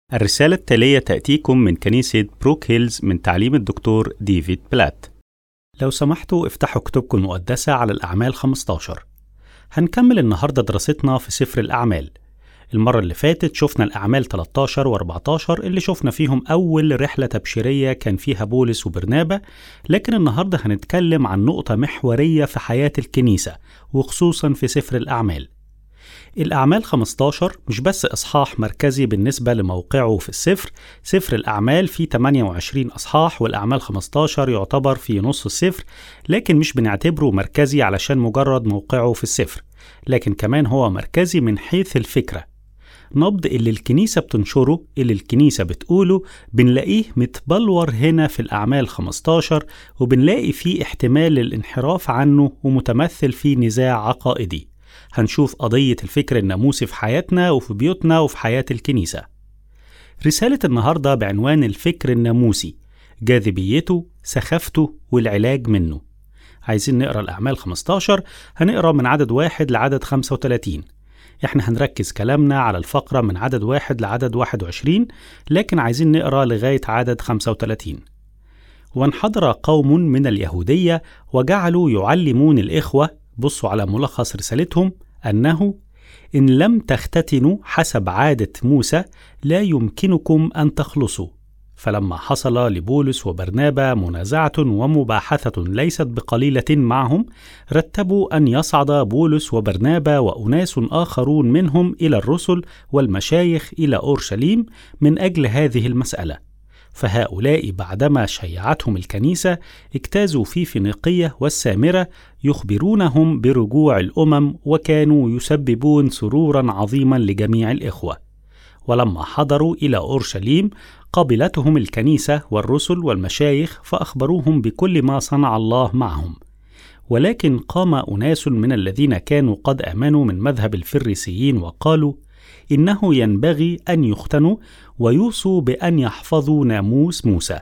الرسالة التالية تأتيكم من كنيسة بروك هيلز من تعليم الدكتور ديفيد بلات لو سمحتوا افتحوا كتبكم المقدسة على الأعمال 15 هنكمل النهاردة دراستنا في سفر الأعمال المرة اللي فاتت شفنا الأعمال 13 و14 اللي شفنا فيهم أول رحلة تبشيرية كان فيها بولس وبرنابا لكن النهاردة هنتكلم عن نقطة محورية في حياة الكنيسة وخصوصا في سفر الأعمال الأعمال 15 مش بس إصحاح مركزي بالنسبة لموقعه في السفر سفر الأعمال فيه 28 أصحاح والأعمال 15 يعتبر في نص السفر لكن مش بنعتبره مركزي علشان مجرد موقعه في السفر لكن كمان هو مركزي من حيث الفكرة نبض اللي الكنيسة بتنشره اللي الكنيسة بتقوله بنلاقيه متبلور هنا في الأعمال 15 وبنلاقي فيه احتمال للانحراف عنه ومتمثل في نزاع عقائدي هنشوف قضية الفكر الناموسي في حياتنا وفي بيوتنا وفي حياة الكنيسة. رسالة النهاردة بعنوان الفكر الناموسي جاذبيته، سخافته والعلاج منه. عايزين نقرا الأعمال 15 هنقرا من عدد واحد لعدد 35 احنا هنركز كلامنا على الفقرة من عدد واحد لعدد 21 لكن عايزين نقرا لغاية عدد 35 وانحدر قوم من اليهودية وجعلوا يعلمون الإخوة بصوا على ملخص رسالتهم أنه إن لم تختتنوا حسب عادة موسى لا يمكنكم أن تخلصوا فلما حصل لبولس وبرنابا منازعة ومباحثة ليست بقليلة معهم رتبوا أن يصعد بولس وبرنابا وأناس آخرون منهم إلى الرسل والمشايخ إلى أورشليم من أجل هذه المسألة فهؤلاء بعدما شيعتهم الكنيسة اجتازوا في فينيقية والسامرة يخبرونهم برجوع الأمم وكانوا يسببون سرورا عظيما لجميع الإخوة ولما حضروا إلى أورشليم قبلتهم الكنيسة والرسل والمشايخ فأخبروهم بكل ما صنع الله معهم ولكن قام أناس من الذين كانوا قد آمنوا من مذهب الفريسيين وقالوا إنه ينبغي أن يختنوا ويوصوا بأن يحفظوا ناموس موسى.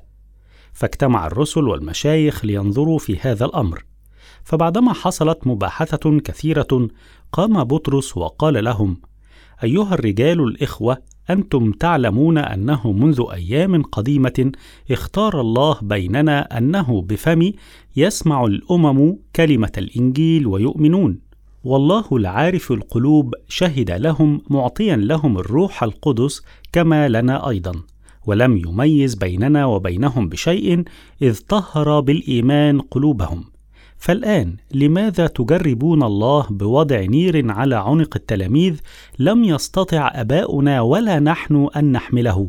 فاجتمع الرسل والمشايخ لينظروا في هذا الأمر. فبعدما حصلت مباحثة كثيرة قام بطرس وقال لهم: أيها الرجال الإخوة أنتم تعلمون أنه منذ أيام قديمة اختار الله بيننا أنه بفم يسمع الأمم كلمة الإنجيل ويؤمنون والله العارف القلوب شهد لهم معطيا لهم الروح القدس كما لنا ايضا ولم يميز بيننا وبينهم بشيء اذ طهر بالايمان قلوبهم فالان لماذا تجربون الله بوضع نير على عنق التلاميذ لم يستطع اباؤنا ولا نحن ان نحمله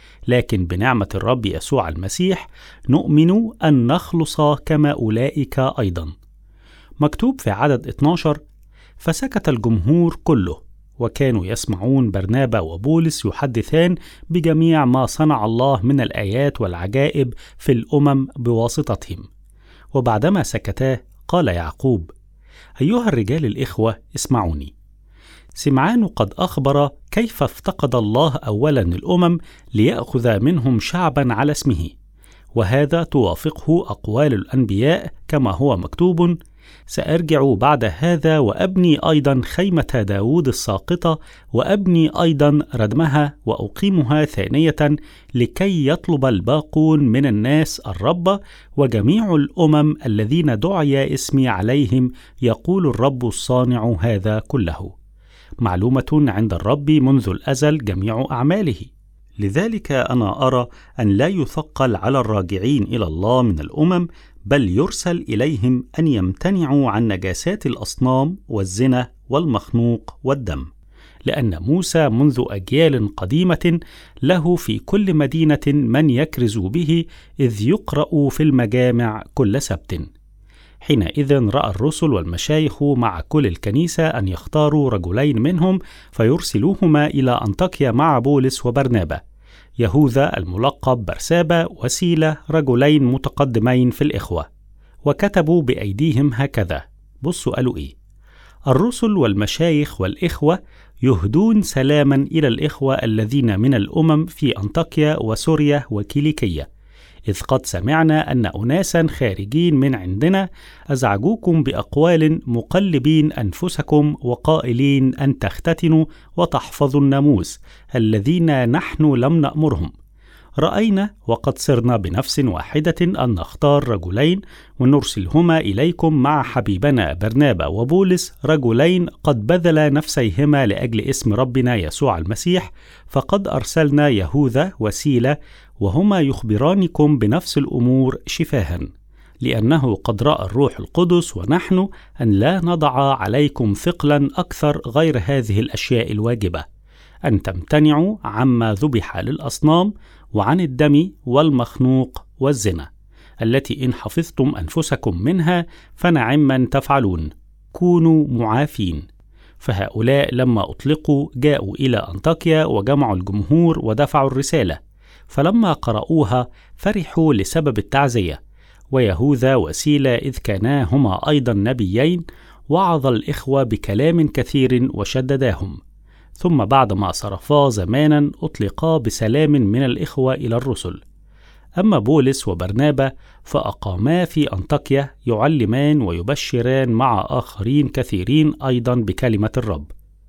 لكن بنعمه الرب يسوع المسيح نؤمن ان نخلص كما اولئك ايضا مكتوب في عدد 12 فسكت الجمهور كله وكانوا يسمعون برنابا وبولس يحدثان بجميع ما صنع الله من الايات والعجائب في الامم بواسطتهم وبعدما سكتا قال يعقوب ايها الرجال الاخوه اسمعوني سمعان قد اخبر كيف افتقد الله اولا الامم لياخذ منهم شعبا على اسمه وهذا توافقه اقوال الانبياء كما هو مكتوب سأرجع بعد هذا وأبني أيضا خيمة داود الساقطة وأبني أيضا ردمها وأقيمها ثانية لكي يطلب الباقون من الناس الرب وجميع الأمم الذين دعي اسمي عليهم يقول الرب الصانع هذا كله معلومة عند الرب منذ الأزل جميع أعماله لذلك انا ارى ان لا يثقل على الراجعين الى الله من الامم بل يرسل اليهم ان يمتنعوا عن نجاسات الاصنام والزنا والمخنوق والدم لان موسى منذ اجيال قديمه له في كل مدينه من يكرز به اذ يقرا في المجامع كل سبت حينئذ راى الرسل والمشايخ مع كل الكنيسه ان يختاروا رجلين منهم فيرسلوهما الى انطاكيا مع بولس وبرنابا يهوذا الملقب برسابة وسيلة رجلين متقدمين في الإخوة وكتبوا بأيديهم هكذا بصوا قالوا إيه الرسل والمشايخ والإخوة يهدون سلاما إلى الإخوة الذين من الأمم في أنطاكيا وسوريا وكيليكية إذ قد سمعنا أن أناسا خارجين من عندنا أزعجوكم بأقوال مقلبين أنفسكم وقائلين أن تختتنوا وتحفظوا الناموس الذين نحن لم نأمرهم رأينا وقد صرنا بنفس واحدة أن نختار رجلين ونرسلهما إليكم مع حبيبنا برنابا وبولس رجلين قد بذلا نفسيهما لأجل اسم ربنا يسوع المسيح فقد أرسلنا يهوذا وسيلة وهما يخبرانكم بنفس الأمور شفاها لأنه قد رأى الروح القدس ونحن أن لا نضع عليكم ثقلا أكثر غير هذه الأشياء الواجبة أن تمتنعوا عما ذبح للأصنام وعن الدم والمخنوق والزنا التي إن حفظتم أنفسكم منها فنعما تفعلون كونوا معافين فهؤلاء لما أطلقوا جاءوا إلى أنطاكيا وجمعوا الجمهور ودفعوا الرسالة فلما قرأوها فرحوا لسبب التعزية ويهوذا وسيلة إذ كانا هما أيضا نبيين وعظ الإخوة بكلام كثير وشدداهم ثم بعدما صرفا زمانا أطلقا بسلام من الإخوة إلى الرسل أما بولس وبرنابا فأقاما في أنطاكيا يعلمان ويبشران مع آخرين كثيرين أيضا بكلمة الرب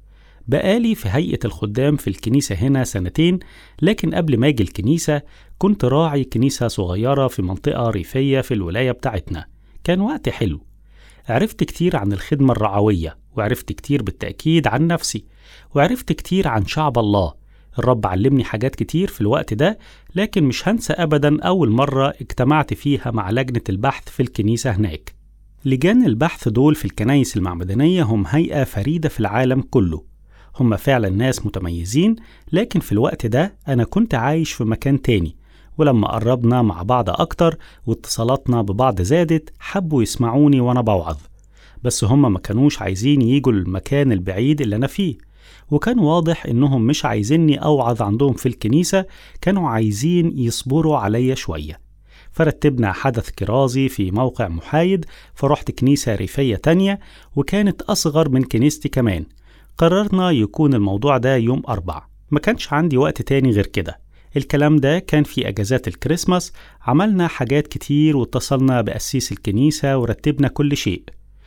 بقالي في هيئة الخدام في الكنيسة هنا سنتين لكن قبل ما أجي الكنيسة كنت راعي كنيسة صغيرة في منطقة ريفية في الولاية بتاعتنا كان وقت حلو عرفت كتير عن الخدمة الرعوية وعرفت كتير بالتأكيد عن نفسي وعرفت كتير عن شعب الله الرب علمني حاجات كتير في الوقت ده لكن مش هنسى أبدا أول مرة اجتمعت فيها مع لجنة البحث في الكنيسة هناك لجان البحث دول في الكنايس المعمدانية هم هيئة فريدة في العالم كله هم فعلا ناس متميزين لكن في الوقت ده أنا كنت عايش في مكان تاني ولما قربنا مع بعض أكتر واتصالاتنا ببعض زادت حبوا يسمعوني وأنا بوعظ بس هم ما كانوش عايزين يجوا المكان البعيد اللي أنا فيه وكان واضح إنهم مش عايزيني أوعظ عندهم في الكنيسة كانوا عايزين يصبروا عليا شوية فرتبنا حدث كرازي في موقع محايد فرحت كنيسة ريفية تانية وكانت أصغر من كنيستي كمان قررنا يكون الموضوع ده يوم أربع ما كانش عندي وقت تاني غير كده الكلام ده كان في أجازات الكريسماس عملنا حاجات كتير واتصلنا بأسيس الكنيسة ورتبنا كل شيء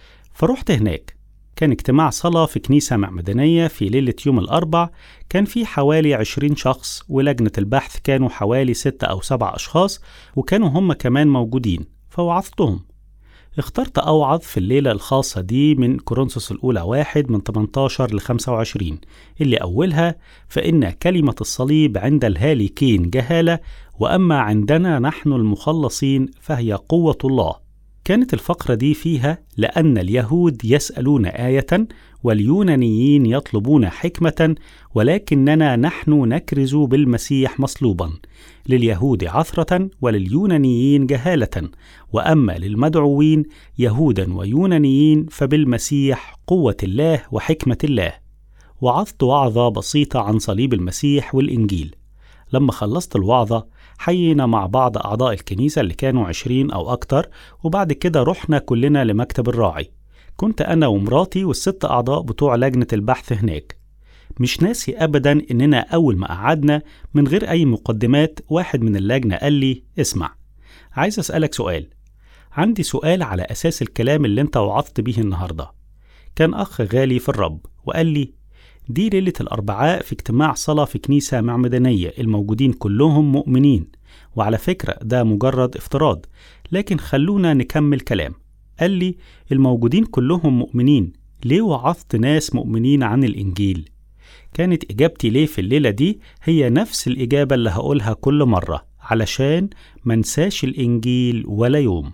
فرحت هناك كان اجتماع صلاة في كنيسة معمدانية في ليلة يوم الأربع كان في حوالي عشرين شخص ولجنة البحث كانوا حوالي ستة أو سبع أشخاص وكانوا هم كمان موجودين فوعظتهم اخترت أوعظ في الليلة الخاصة دي من كورنثوس الأولى واحد من 18 ل 25 اللي أولها فإن كلمة الصليب عند الهالكين جهالة وأما عندنا نحن المخلصين فهي قوة الله كانت الفقرة دي فيها لأن اليهود يسألون آية واليونانيين يطلبون حكمة ولكننا نحن نكرز بالمسيح مصلوبا لليهود عثرة ولليونانيين جهالة وأما للمدعوين يهودا ويونانيين فبالمسيح قوة الله وحكمة الله وعظت وعظة بسيطة عن صليب المسيح والإنجيل لما خلصت الوعظة حيينا مع بعض أعضاء الكنيسة اللي كانوا عشرين أو أكتر وبعد كده رحنا كلنا لمكتب الراعي كنت أنا ومراتي والست أعضاء بتوع لجنة البحث هناك مش ناسي أبدا إننا أول ما قعدنا من غير أي مقدمات واحد من اللجنة قال لي اسمع عايز أسألك سؤال عندي سؤال على أساس الكلام اللي أنت وعظت بيه النهاردة كان أخ غالي في الرب وقال لي دي ليلة الأربعاء في اجتماع صلاة في كنيسة معمدانية الموجودين كلهم مؤمنين وعلى فكرة ده مجرد افتراض لكن خلونا نكمل كلام قال لي الموجودين كلهم مؤمنين ليه وعظت ناس مؤمنين عن الإنجيل؟ كانت إجابتي ليه في الليلة دي هي نفس الإجابة اللي هقولها كل مرة علشان منساش الإنجيل ولا يوم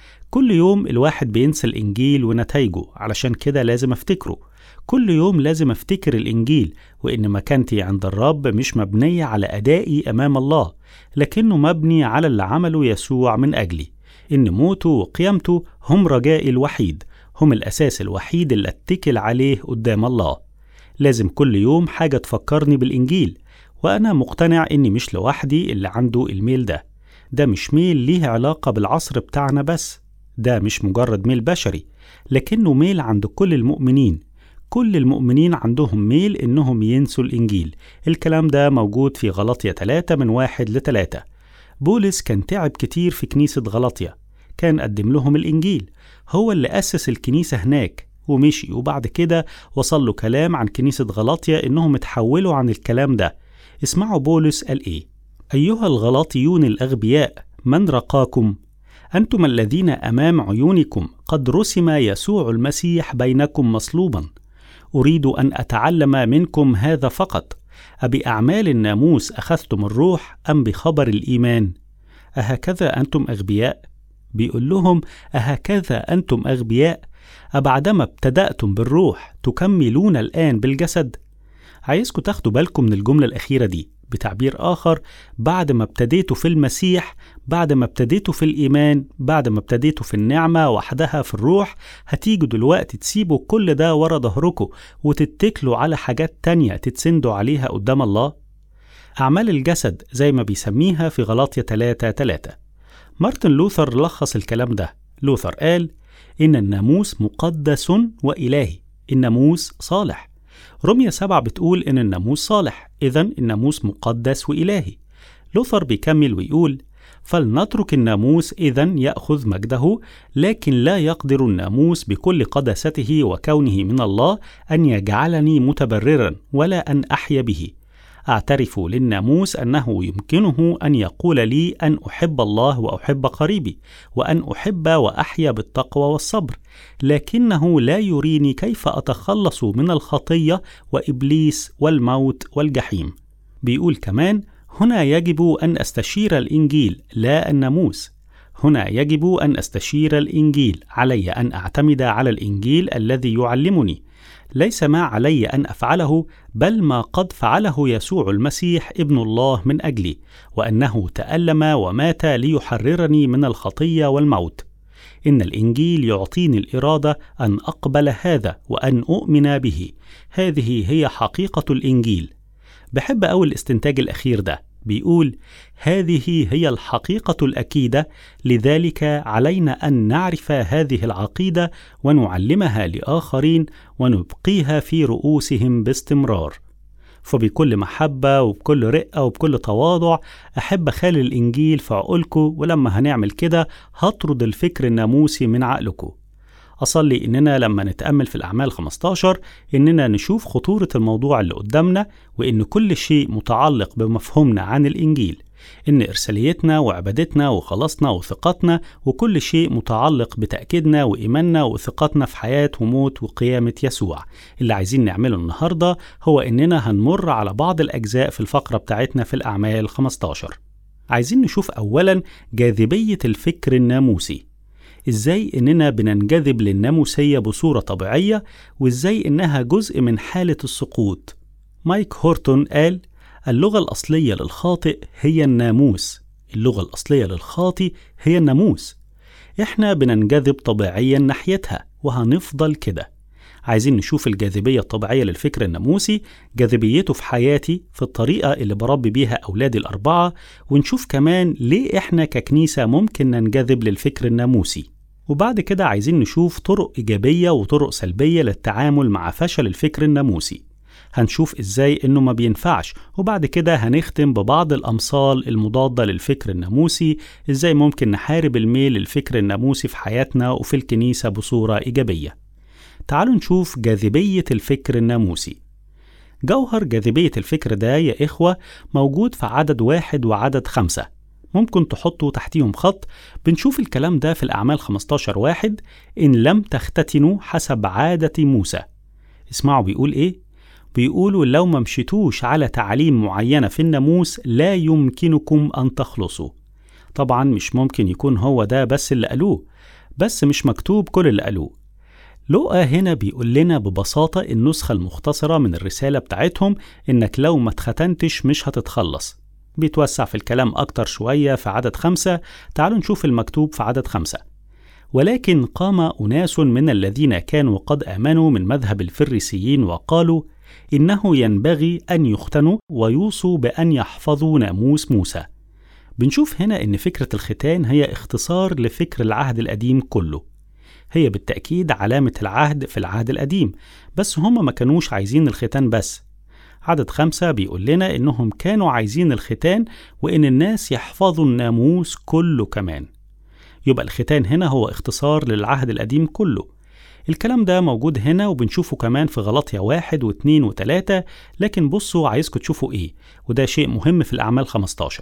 كل يوم الواحد بينسى الإنجيل ونتائجه علشان كده لازم أفتكره كل يوم لازم أفتكر الإنجيل وإن مكانتي عند الرب مش مبنية على أدائي أمام الله لكنه مبني على اللي عمله يسوع من أجلي إن موته وقيامته هم رجائي الوحيد هم الأساس الوحيد اللي أتكل عليه قدام الله لازم كل يوم حاجة تفكرني بالإنجيل وأنا مقتنع إني مش لوحدي اللي عنده الميل ده ده مش ميل ليه علاقة بالعصر بتاعنا بس ده مش مجرد ميل بشري لكنه ميل عند كل المؤمنين كل المؤمنين عندهم ميل إنهم ينسوا الإنجيل الكلام ده موجود في غلطية 3 من واحد لتلاتة بولس كان تعب كتير في كنيسة غلطية كان قدم لهم الإنجيل هو اللي أسس الكنيسة هناك ومشي وبعد كده وصل له كلام عن كنيسة غلاطيا إنهم اتحولوا عن الكلام ده اسمعوا بولس قال إيه أيها الغلاطيون الأغبياء من رقاكم أنتم الذين أمام عيونكم قد رسم يسوع المسيح بينكم مصلوبا أريد أن أتعلم منكم هذا فقط أبأعمال الناموس أخذتم الروح أم بخبر الإيمان أهكذا أنتم أغبياء بيقول لهم أهكذا أنتم أغبياء أبعدما ابتدأتم بالروح تكملون الآن بالجسد عايزكم تاخدوا بالكم من الجملة الأخيرة دي بتعبير آخر بعد ما ابتديتوا في المسيح بعد ما ابتديتوا في الإيمان بعد ما ابتديتوا في النعمة وحدها في الروح هتيجوا دلوقتي تسيبوا كل ده ورا ظهركم وتتكلوا على حاجات تانية تتسندوا عليها قدام الله أعمال الجسد زي ما بيسميها في غلاطية 3 3 مارتن لوثر لخص الكلام ده لوثر قال إن الناموس مقدس وإلهي الناموس صالح رمية سبعة بتقول إن الناموس صالح إذا الناموس مقدس وإلهي لوثر بيكمل ويقول فلنترك الناموس إذا يأخذ مجده لكن لا يقدر الناموس بكل قداسته وكونه من الله أن يجعلني متبررا ولا أن أحيا به أعترف للناموس أنه يمكنه أن يقول لي أن أحب الله وأحب قريبي، وأن أحب وأحيا بالتقوى والصبر، لكنه لا يريني كيف أتخلص من الخطية وإبليس والموت والجحيم. بيقول كمان: هنا يجب أن أستشير الإنجيل لا الناموس. هنا يجب أن أستشير الإنجيل، علي أن أعتمد على الإنجيل الذي يعلمني، ليس ما علي ان افعله بل ما قد فعله يسوع المسيح ابن الله من اجلي وانه تالم ومات ليحررني من الخطيه والموت ان الانجيل يعطيني الاراده ان اقبل هذا وان اؤمن به هذه هي حقيقه الانجيل بحب أوي الاستنتاج الأخير ده بيقول هذه هي الحقيقة الأكيدة لذلك علينا أن نعرف هذه العقيدة ونعلمها لآخرين ونبقيها في رؤوسهم باستمرار فبكل محبة وبكل رقة وبكل تواضع أحب أخلي الإنجيل في عقولكم ولما هنعمل كده هطرد الفكر الناموسي من عقلكم أصلي إننا لما نتأمل في الأعمال 15 إننا نشوف خطورة الموضوع اللي قدامنا وإن كل شيء متعلق بمفهومنا عن الإنجيل إن إرساليتنا وعبادتنا وخلاصنا وثقتنا وكل شيء متعلق بتأكيدنا وإيماننا وثقتنا في حياة وموت وقيامة يسوع اللي عايزين نعمله النهاردة هو إننا هنمر على بعض الأجزاء في الفقرة بتاعتنا في الأعمال 15 عايزين نشوف أولا جاذبية الفكر الناموسي ازاي اننا بننجذب للناموسية بصورة طبيعية وازاي انها جزء من حالة السقوط مايك هورتون قال اللغة الأصلية للخاطئ هي الناموس اللغة الأصلية للخاطئ هي الناموس احنا بننجذب طبيعيا ناحيتها وهنفضل كده عايزين نشوف الجاذبية الطبيعية للفكر الناموسي جاذبيته في حياتي في الطريقة اللي بربي بيها أولادي الأربعة ونشوف كمان ليه إحنا ككنيسة ممكن ننجذب للفكر الناموسي وبعد كده عايزين نشوف طرق إيجابية وطرق سلبية للتعامل مع فشل الفكر الناموسي هنشوف ازاي انه ما بينفعش وبعد كده هنختم ببعض الامثال المضاده للفكر الناموسي ازاي ممكن نحارب الميل للفكر الناموسي في حياتنا وفي الكنيسه بصوره ايجابيه تعالوا نشوف جاذبيه الفكر الناموسي جوهر جاذبيه الفكر ده يا اخوه موجود في عدد واحد وعدد خمسه ممكن تحطوا تحتيهم خط بنشوف الكلام ده في الأعمال 15 واحد إن لم تختتنوا حسب عادة موسى اسمعوا بيقول إيه؟ بيقولوا لو ما مشيتوش على تعاليم معينة في الناموس لا يمكنكم أن تخلصوا طبعا مش ممكن يكون هو ده بس اللي قالوه بس مش مكتوب كل اللي قالوه لقى هنا بيقول لنا ببساطة النسخة المختصرة من الرسالة بتاعتهم إنك لو ما اتختنتش مش هتتخلص بيتوسع في الكلام أكتر شوية في عدد خمسة تعالوا نشوف المكتوب في عدد خمسة ولكن قام أناس من الذين كانوا قد آمنوا من مذهب الفريسيين وقالوا إنه ينبغي أن يختنوا ويوصوا بأن يحفظوا ناموس موسى بنشوف هنا إن فكرة الختان هي اختصار لفكر العهد القديم كله هي بالتأكيد علامة العهد في العهد القديم بس هم ما كانوش عايزين الختان بس عدد خمسة بيقول لنا إنهم كانوا عايزين الختان وإن الناس يحفظوا الناموس كله كمان يبقى الختان هنا هو اختصار للعهد القديم كله الكلام ده موجود هنا وبنشوفه كمان في غلطية واحد واثنين وتلاتة لكن بصوا عايزكم تشوفوا ايه وده شيء مهم في الأعمال 15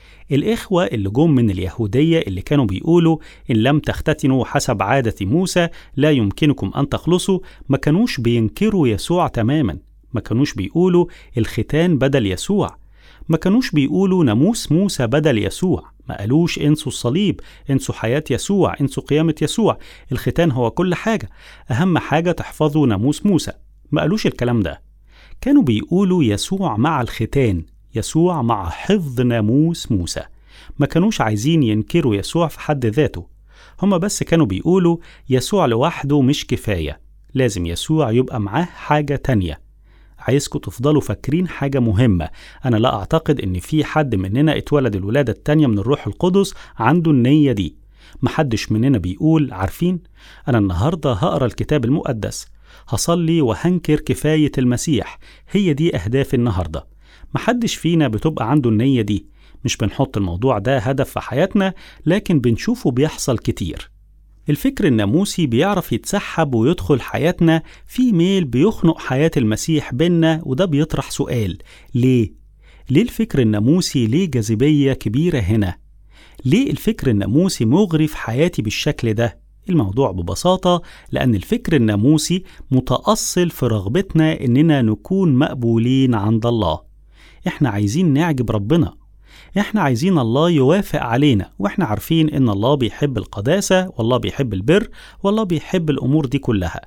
الإخوة اللي جم من اليهودية اللي كانوا بيقولوا إن لم تختتنوا حسب عادة موسى لا يمكنكم أن تخلصوا ما كانوش بينكروا يسوع تماما ما كانوش بيقولوا الختان بدل يسوع ما كانوش بيقولوا ناموس موسى بدل يسوع ما قالوش انسوا الصليب انسوا حياة يسوع انسوا قيامة يسوع الختان هو كل حاجة أهم حاجة تحفظوا ناموس موسى ما قالوش الكلام ده كانوا بيقولوا يسوع مع الختان يسوع مع حفظ ناموس موسى ما كانوش عايزين ينكروا يسوع في حد ذاته هما بس كانوا بيقولوا يسوع لوحده مش كفاية لازم يسوع يبقى معاه حاجة تانية عايزكم تفضلوا فاكرين حاجة مهمة أنا لا أعتقد إن في حد مننا اتولد الولادة التانية من الروح القدس عنده النية دي محدش مننا بيقول عارفين أنا النهاردة هقرأ الكتاب المقدس هصلي وهنكر كفاية المسيح هي دي أهداف النهاردة محدش فينا بتبقى عنده النية دي مش بنحط الموضوع ده هدف في حياتنا لكن بنشوفه بيحصل كتير الفكر الناموسي بيعرف يتسحب ويدخل حياتنا في ميل بيخنق حياة المسيح بينا وده بيطرح سؤال ليه؟ ليه الفكر الناموسي ليه جاذبية كبيرة هنا؟ ليه الفكر الناموسي مغري في حياتي بالشكل ده؟ الموضوع ببساطة لأن الفكر الناموسي متأصل في رغبتنا إننا نكون مقبولين عند الله إحنا عايزين نعجب ربنا احنا عايزين الله يوافق علينا واحنا عارفين ان الله بيحب القداسة والله بيحب البر والله بيحب الامور دي كلها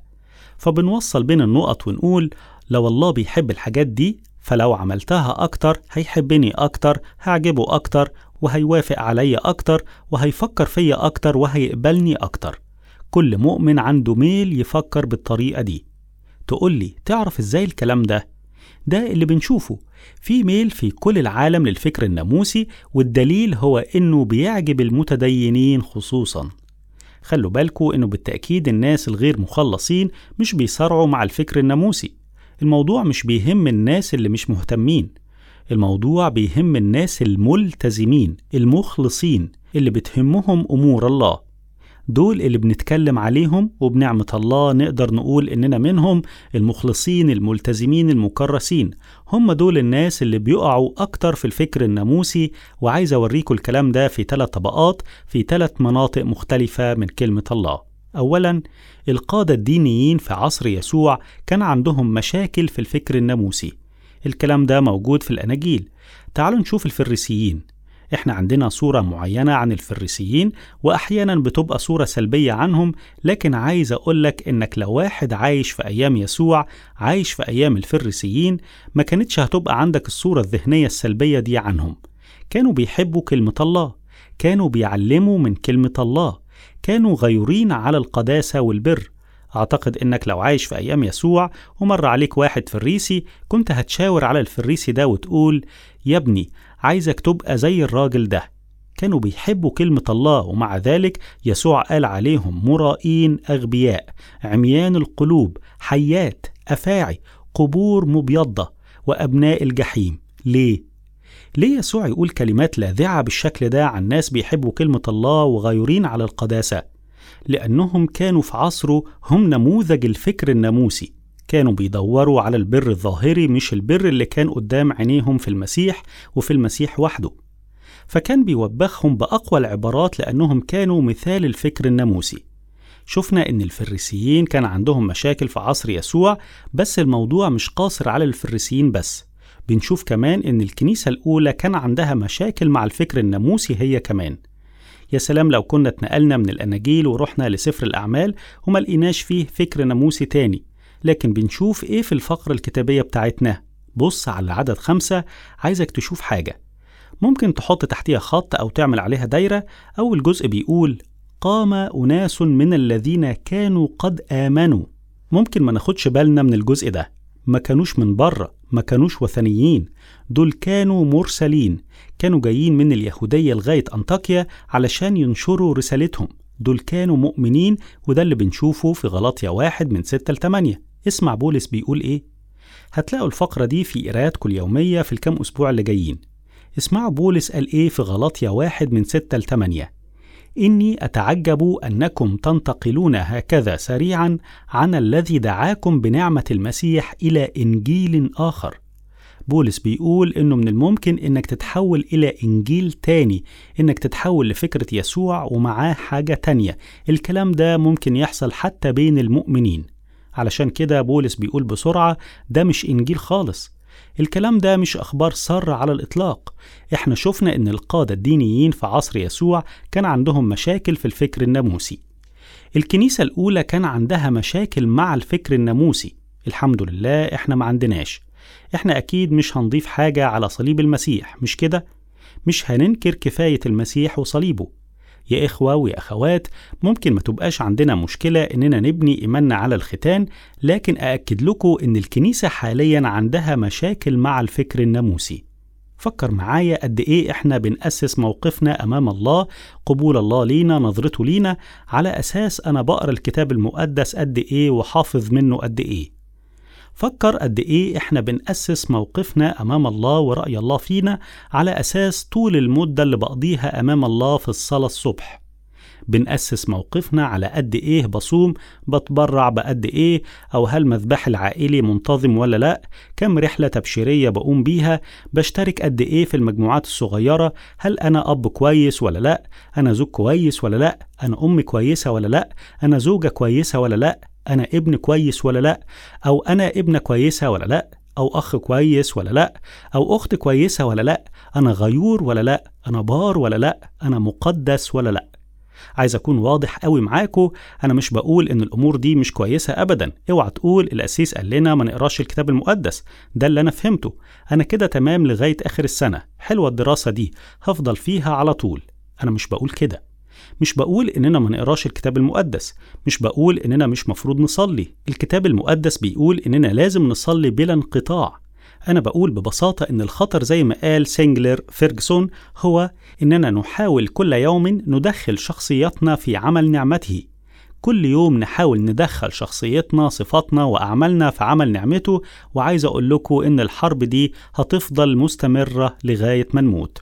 فبنوصل بين النقط ونقول لو الله بيحب الحاجات دي فلو عملتها اكتر هيحبني اكتر هعجبه اكتر وهيوافق عليا اكتر وهيفكر فيا اكتر وهيقبلني اكتر كل مؤمن عنده ميل يفكر بالطريقة دي تقولي تعرف ازاي الكلام ده ده اللي بنشوفه في ميل في كل العالم للفكر الناموسي والدليل هو انه بيعجب المتدينين خصوصا خلوا بالكوا انه بالتأكيد الناس الغير مخلصين مش بيصارعوا مع الفكر الناموسي الموضوع مش بيهم الناس اللي مش مهتمين الموضوع بيهم الناس الملتزمين المخلصين اللي بتهمهم امور الله دول اللي بنتكلم عليهم وبنعمة الله نقدر نقول إننا منهم المخلصين الملتزمين المكرسين هم دول الناس اللي بيقعوا أكتر في الفكر الناموسي وعايز أوريكم الكلام ده في ثلاث طبقات في ثلاث مناطق مختلفة من كلمة الله أولا القادة الدينيين في عصر يسوع كان عندهم مشاكل في الفكر الناموسي الكلام ده موجود في الأناجيل تعالوا نشوف الفريسيين احنا عندنا صورة معينة عن الفريسيين وأحيانا بتبقى صورة سلبية عنهم لكن عايز أقولك إنك لو واحد عايش في أيام يسوع عايش في أيام الفريسيين ما كانتش هتبقى عندك الصورة الذهنية السلبية دي عنهم كانوا بيحبوا كلمة الله كانوا بيعلموا من كلمة الله كانوا غيورين على القداسة والبر أعتقد إنك لو عايش في أيام يسوع ومر عليك واحد فريسي كنت هتشاور على الفريسي ده وتقول يا ابني عايزك تبقى زي الراجل ده كانوا بيحبوا كلمة الله ومع ذلك يسوع قال عليهم مرائين أغبياء عميان القلوب حيات أفاعي قبور مبيضة وأبناء الجحيم ليه؟ ليه يسوع يقول كلمات لاذعة بالشكل ده عن ناس بيحبوا كلمة الله وغيورين على القداسة؟ لأنهم كانوا في عصره هم نموذج الفكر الناموسي كانوا بيدوروا على البر الظاهري مش البر اللي كان قدام عينيهم في المسيح وفي المسيح وحده فكان بيوبخهم بأقوى العبارات لأنهم كانوا مثال الفكر الناموسي شفنا إن الفريسيين كان عندهم مشاكل في عصر يسوع بس الموضوع مش قاصر على الفريسيين بس بنشوف كمان إن الكنيسة الأولى كان عندها مشاكل مع الفكر الناموسي هي كمان يا سلام لو كنا اتنقلنا من الأناجيل ورحنا لسفر الأعمال وما لقيناش فيه فكر ناموسي تاني لكن بنشوف إيه في الفقرة الكتابية بتاعتنا بص على عدد خمسة عايزك تشوف حاجة ممكن تحط تحتيها خط أو تعمل عليها دايرة أول جزء بيقول قام أناس من الذين كانوا قد آمنوا ممكن ما ناخدش بالنا من الجزء ده ما كانوش من بره ما كانوش وثنيين دول كانوا مرسلين كانوا جايين من اليهودية لغاية أنطاكيا علشان ينشروا رسالتهم دول كانوا مؤمنين وده اللي بنشوفه في غلطية واحد من ستة لتمانية اسمع بولس بيقول إيه هتلاقوا الفقرة دي في قراءاتكم اليومية في الكام أسبوع اللي جايين اسمعوا بولس قال إيه في غلطية واحد من ستة لتمانية إني أتعجب أنكم تنتقلون هكذا سريعا عن الذي دعاكم بنعمة المسيح إلى إنجيل آخر بولس بيقول إنه من الممكن إنك تتحول إلى إنجيل تاني إنك تتحول لفكرة يسوع ومعاه حاجة تانية الكلام ده ممكن يحصل حتى بين المؤمنين علشان كده بولس بيقول بسرعة ده مش إنجيل خالص الكلام ده مش أخبار سارة على الإطلاق إحنا شفنا إن القادة الدينيين في عصر يسوع كان عندهم مشاكل في الفكر الناموسي الكنيسة الأولى كان عندها مشاكل مع الفكر الناموسي الحمد لله إحنا ما عندناش إحنا أكيد مش هنضيف حاجة على صليب المسيح مش كده؟ مش هننكر كفاية المسيح وصليبه يا إخوة ويا أخوات ممكن ما تبقاش عندنا مشكلة إننا نبني إيماننا على الختان لكن أأكد لكم إن الكنيسة حاليا عندها مشاكل مع الفكر الناموسي فكر معايا قد إيه إحنا بنأسس موقفنا أمام الله قبول الله لينا نظرته لينا على أساس أنا بقرأ الكتاب المقدس قد إيه وحافظ منه قد إيه فكر قد إيه إحنا بنأسس موقفنا أمام الله ورأي الله فينا على أساس طول المدة اللي بقضيها أمام الله في الصلاة الصبح بنأسس موقفنا على قد إيه بصوم بتبرع بقد إيه أو هل مذبح العائلي منتظم ولا لأ كم رحلة تبشيرية بقوم بيها بشترك قد إيه في المجموعات الصغيرة هل أنا أب كويس ولا لأ أنا زوج كويس ولا لأ أنا أم كويسة ولا لأ أنا زوجة كويسة ولا لأ أنا ابن كويس ولا لأ أو أنا ابنة كويسة ولا لأ أو أخ كويس ولا لأ أو أخت كويسة ولا لأ أنا غيور ولا لأ أنا بار ولا لأ أنا مقدس ولا لأ عايز أكون واضح قوي معاكو أنا مش بقول إن الأمور دي مش كويسة أبدا اوعى تقول الأسيس قال لنا ما نقراش الكتاب المقدس ده اللي أنا فهمته أنا كده تمام لغاية آخر السنة حلوة الدراسة دي هفضل فيها على طول أنا مش بقول كده مش بقول إننا ما نقراش الكتاب المقدس مش بقول إننا مش مفروض نصلي الكتاب المقدس بيقول إننا لازم نصلي بلا انقطاع أنا بقول ببساطة إن الخطر زي ما قال سينجلر فيرجسون هو إننا نحاول كل يوم ندخل شخصيتنا في عمل نعمته كل يوم نحاول ندخل شخصيتنا صفاتنا وأعمالنا في عمل نعمته وعايز أقول لكم إن الحرب دي هتفضل مستمرة لغاية ما نموت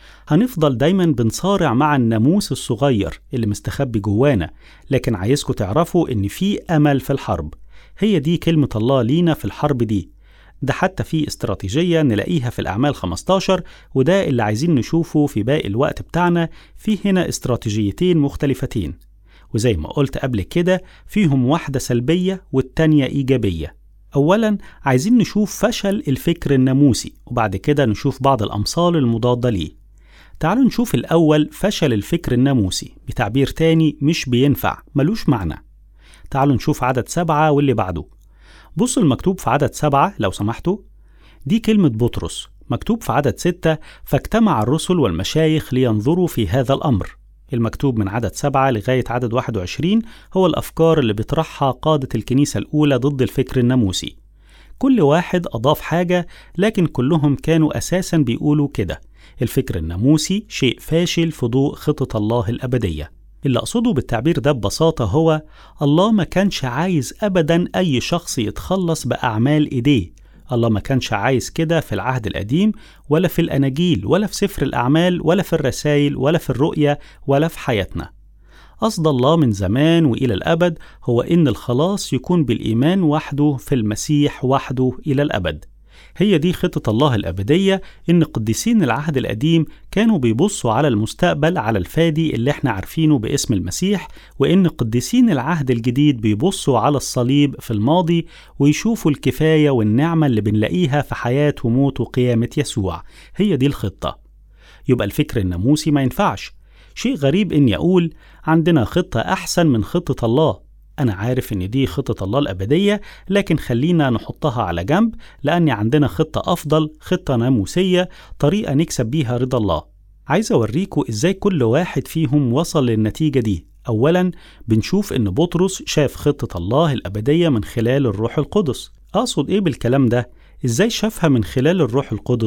هنفضل دايما بنصارع مع الناموس الصغير اللي مستخبي جوانا لكن عايزكم تعرفوا إن في أمل في الحرب هي دي كلمة الله لينا في الحرب دي ده حتى في استراتيجية نلاقيها في الأعمال 15 وده اللي عايزين نشوفه في باقي الوقت بتاعنا في هنا استراتيجيتين مختلفتين وزي ما قلت قبل كده فيهم واحدة سلبية والتانية إيجابية أولا عايزين نشوف فشل الفكر الناموسي وبعد كده نشوف بعض الأمثال المضادة ليه تعالوا نشوف الأول فشل الفكر الناموسي بتعبير تاني مش بينفع ملوش معنى تعالوا نشوف عدد سبعة واللي بعده بص المكتوب في عدد سبعة لو سمحتوا دي كلمة بطرس مكتوب في عدد ستة فاجتمع الرسل والمشايخ لينظروا في هذا الأمر المكتوب من عدد سبعة لغاية عدد 21 هو الأفكار اللي بيطرحها قادة الكنيسة الأولى ضد الفكر الناموسي كل واحد أضاف حاجة لكن كلهم كانوا أساسا بيقولوا كده الفكر الناموسي شيء فاشل في ضوء خطط الله الأبدية اللي أقصده بالتعبير ده ببساطة هو الله ما كانش عايز أبدا أي شخص يتخلص بأعمال إيديه الله ما كانش عايز كده في العهد القديم ولا في الأناجيل ولا في سفر الأعمال ولا في الرسائل ولا في الرؤية ولا في حياتنا قصد الله من زمان وإلى الأبد هو إن الخلاص يكون بالإيمان وحده في المسيح وحده إلى الأبد هي دي خطة الله الأبدية إن قديسين العهد القديم كانوا بيبصوا على المستقبل على الفادي اللي احنا عارفينه باسم المسيح وإن قديسين العهد الجديد بيبصوا على الصليب في الماضي ويشوفوا الكفاية والنعمة اللي بنلاقيها في حياة وموت وقيامة يسوع هي دي الخطة يبقى الفكر الناموسي ما ينفعش شيء غريب إني أقول عندنا خطة أحسن من خطة الله أنا عارف إن دي خطة الله الأبدية لكن خلينا نحطها على جنب لأن عندنا خطة أفضل خطة ناموسية طريقة نكسب بيها رضا الله عايز أوريكم إزاي كل واحد فيهم وصل للنتيجة دي أولا بنشوف إن بطرس شاف خطة الله الأبدية من خلال الروح القدس أقصد إيه بالكلام ده؟ إزاي شافها من خلال الروح القدس؟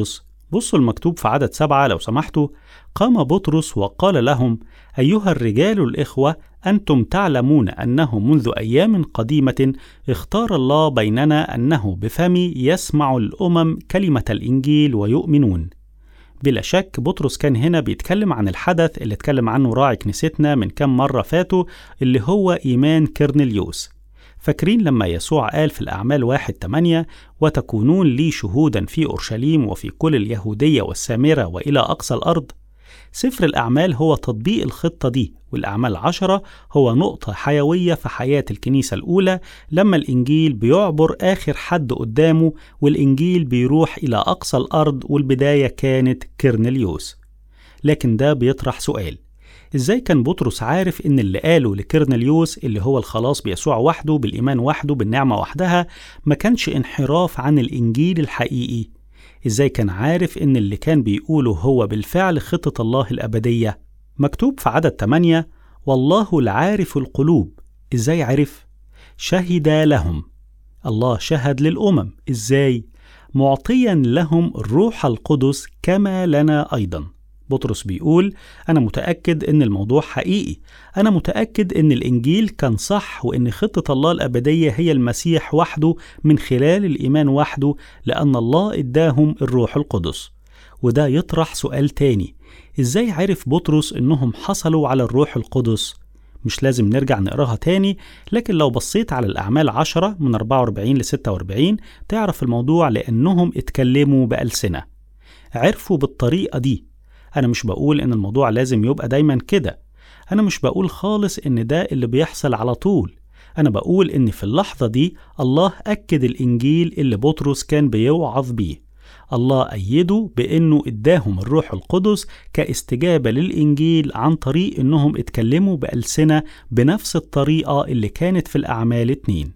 بصوا المكتوب في عدد سبعة لو سمحتوا قام بطرس وقال لهم أيها الرجال الإخوة أنتم تعلمون أنه منذ أيام قديمة اختار الله بيننا أنه بفمي يسمع الأمم كلمة الإنجيل ويؤمنون بلا شك بطرس كان هنا بيتكلم عن الحدث اللي اتكلم عنه راعي كنيستنا من كام مرة فاتوا اللي هو إيمان كرنليوس فاكرين لما يسوع قال في الأعمال واحد تمانية وتكونون لي شهودا في أورشليم وفي كل اليهودية والسامرة وإلى أقصى الأرض سفر الأعمال هو تطبيق الخطة دي والأعمال عشرة هو نقطة حيوية في حياة الكنيسة الأولى لما الإنجيل بيعبر آخر حد قدامه والإنجيل بيروح إلى أقصى الأرض والبداية كانت كرنليوس لكن ده بيطرح سؤال ازاي كان بطرس عارف ان اللي قاله لكرنليوس اللي هو الخلاص بيسوع وحده بالايمان وحده بالنعمه وحدها ما كانش انحراف عن الانجيل الحقيقي ازاي كان عارف ان اللي كان بيقوله هو بالفعل خطه الله الابديه مكتوب في عدد 8 والله العارف القلوب ازاي عرف شهد لهم الله شهد للامم ازاي معطيا لهم الروح القدس كما لنا ايضا بطرس بيقول أنا متأكد إن الموضوع حقيقي أنا متأكد إن الإنجيل كان صح وإن خطة الله الأبدية هي المسيح وحده من خلال الإيمان وحده لأن الله إداهم الروح القدس وده يطرح سؤال تاني إزاي عرف بطرس إنهم حصلوا على الروح القدس؟ مش لازم نرجع نقراها تاني لكن لو بصيت على الأعمال عشرة من 44 ل 46 تعرف الموضوع لأنهم اتكلموا بألسنة عرفوا بالطريقة دي أنا مش بقول إن الموضوع لازم يبقى دايما كده أنا مش بقول خالص إن ده اللي بيحصل على طول أنا بقول إن في اللحظة دي الله أكد الإنجيل اللي بطرس كان بيوعظ بيه الله أيده بإنه إداهم الروح القدس كاستجابة للإنجيل عن طريق إنهم اتكلموا بألسنة بنفس الطريقة اللي كانت في الأعمال اتنين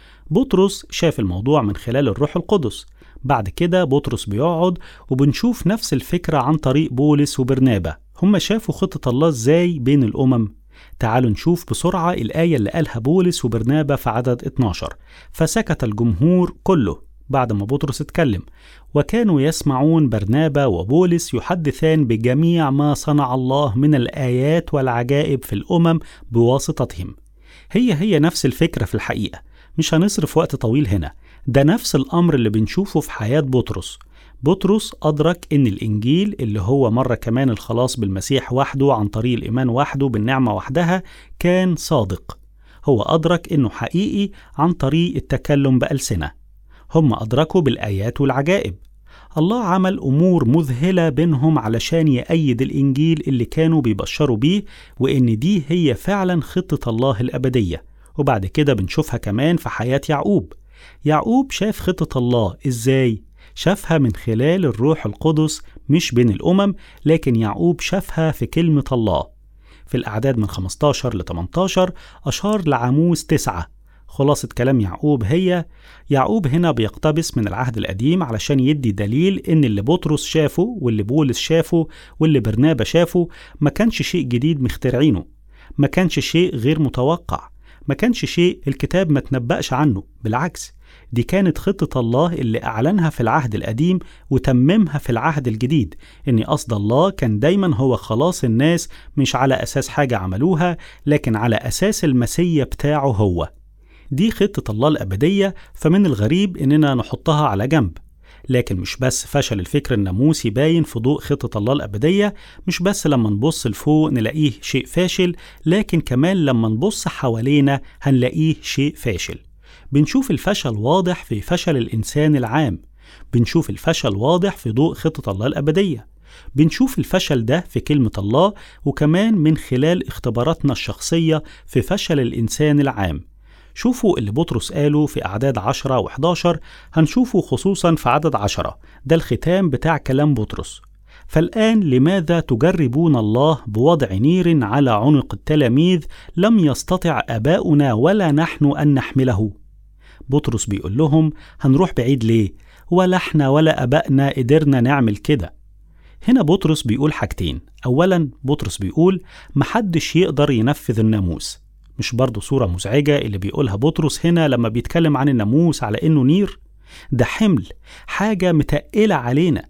بطرس شاف الموضوع من خلال الروح القدس بعد كده بطرس بيقعد وبنشوف نفس الفكرة عن طريق بولس وبرنابا هما شافوا خطة الله ازاي بين الأمم تعالوا نشوف بسرعة الآية اللي قالها بولس وبرنابا في عدد 12 فسكت الجمهور كله بعد ما بطرس اتكلم وكانوا يسمعون برنابا وبولس يحدثان بجميع ما صنع الله من الآيات والعجائب في الأمم بواسطتهم هي هي نفس الفكرة في الحقيقة مش هنصرف وقت طويل هنا ده نفس الأمر اللي بنشوفه في حياة بطرس بطرس أدرك إن الإنجيل اللي هو مرة كمان الخلاص بالمسيح وحده عن طريق الإيمان وحده بالنعمة وحدها كان صادق هو أدرك إنه حقيقي عن طريق التكلم بألسنة هم أدركوا بالآيات والعجائب الله عمل أمور مذهلة بينهم علشان يأيد الإنجيل اللي كانوا بيبشروا بيه وإن دي هي فعلا خطة الله الأبدية وبعد كده بنشوفها كمان في حياة يعقوب يعقوب شاف خطة الله إزاي؟ شافها من خلال الروح القدس مش بين الأمم لكن يعقوب شافها في كلمة الله في الأعداد من 15 ل 18 أشار لعاموس تسعة خلاصة كلام يعقوب هي يعقوب هنا بيقتبس من العهد القديم علشان يدي دليل إن اللي بطرس شافه واللي بولس شافه واللي برنابا شافه ما كانش شيء جديد مخترعينه ما كانش شيء غير متوقع ما كانش شيء الكتاب ما تنبأش عنه بالعكس دي كانت خطة الله اللي أعلنها في العهد القديم وتممها في العهد الجديد إن قصد الله كان دايما هو خلاص الناس مش على أساس حاجة عملوها لكن على أساس المسية بتاعه هو دي خطة الله الأبدية فمن الغريب إننا نحطها على جنب لكن مش بس فشل الفكر الناموسي باين في ضوء خطة الله الأبدية مش بس لما نبص لفوق نلاقيه شيء فاشل لكن كمان لما نبص حوالينا هنلاقيه شيء فاشل بنشوف الفشل واضح في فشل الإنسان العام بنشوف الفشل واضح في ضوء خطة الله الأبدية بنشوف الفشل ده في كلمة الله وكمان من خلال اختباراتنا الشخصية في فشل الإنسان العام شوفوا اللي بطرس قاله في أعداد 10 و11 هنشوفه خصوصا في عدد 10 ده الختام بتاع كلام بطرس فالآن لماذا تجربون الله بوضع نير على عنق التلاميذ لم يستطع آباؤنا ولا نحن أن نحمله بطرس بيقول لهم هنروح بعيد ليه ولا احنا ولا أبائنا قدرنا نعمل كده هنا بطرس بيقول حاجتين أولا بطرس بيقول محدش يقدر ينفذ الناموس مش برضه صورة مزعجة اللي بيقولها بطرس هنا لما بيتكلم عن الناموس على إنه نير ده حمل حاجة متقلة علينا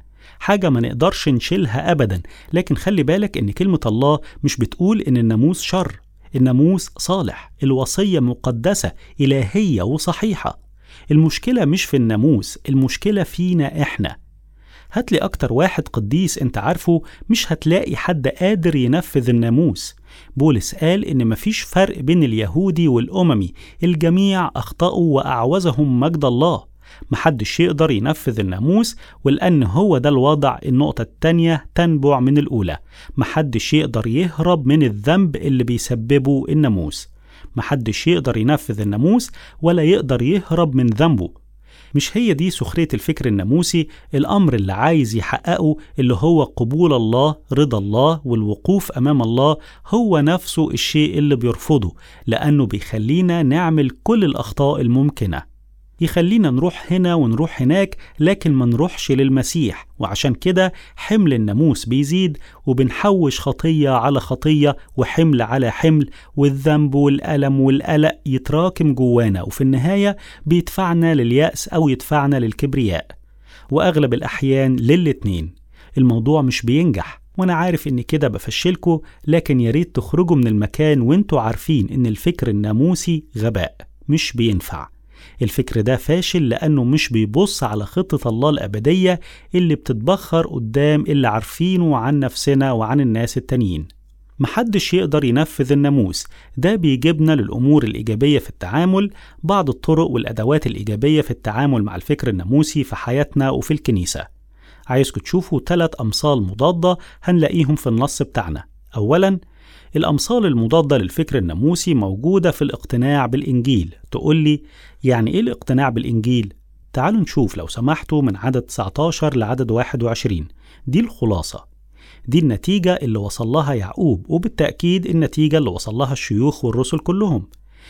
حاجة ما نقدرش نشيلها أبدا لكن خلي بالك إن كلمة الله مش بتقول إن الناموس شر الناموس صالح الوصية مقدسة إلهية وصحيحة المشكلة مش في الناموس المشكلة فينا إحنا هاتلي أكتر واحد قديس أنت عارفه مش هتلاقي حد قادر ينفذ الناموس بولس قال إن مفيش فرق بين اليهودي والأممي الجميع أخطأوا وأعوزهم مجد الله محدش يقدر ينفذ الناموس ولأن هو ده الوضع النقطة التانية تنبع من الأولى محدش يقدر يهرب من الذنب اللي بيسببه الناموس محدش يقدر ينفذ الناموس ولا يقدر يهرب من ذنبه مش هي دي سخرية الفكر الناموسي الأمر اللي عايز يحققه اللي هو قبول الله رضا الله والوقوف أمام الله هو نفسه الشيء اللي بيرفضه لأنه بيخلينا نعمل كل الأخطاء الممكنة يخلينا نروح هنا ونروح هناك لكن ما نروحش للمسيح وعشان كده حمل الناموس بيزيد وبنحوش خطية على خطية وحمل على حمل والذنب والألم والقلق يتراكم جوانا وفي النهاية بيدفعنا لليأس أو يدفعنا للكبرياء وأغلب الأحيان للاتنين الموضوع مش بينجح وانا عارف ان كده بفشلكوا لكن ياريت تخرجوا من المكان وانتوا عارفين ان الفكر الناموسي غباء مش بينفع الفكر ده فاشل لأنه مش بيبص على خطة الله الأبدية اللي بتتبخر قدام اللي عارفينه عن نفسنا وعن الناس التانيين محدش يقدر ينفذ الناموس ده بيجيبنا للأمور الإيجابية في التعامل بعض الطرق والأدوات الإيجابية في التعامل مع الفكر الناموسي في حياتنا وفي الكنيسة عايزكم تشوفوا ثلاث أمثال مضادة هنلاقيهم في النص بتاعنا أولا الأمثال المضادة للفكر الناموسي موجودة في الاقتناع بالإنجيل تقول لي يعني إيه الاقتناع بالإنجيل؟ تعالوا نشوف لو سمحتوا من عدد 19 لعدد 21 دي الخلاصة دي النتيجة اللي وصل لها يعقوب وبالتأكيد النتيجة اللي وصل لها الشيوخ والرسل كلهم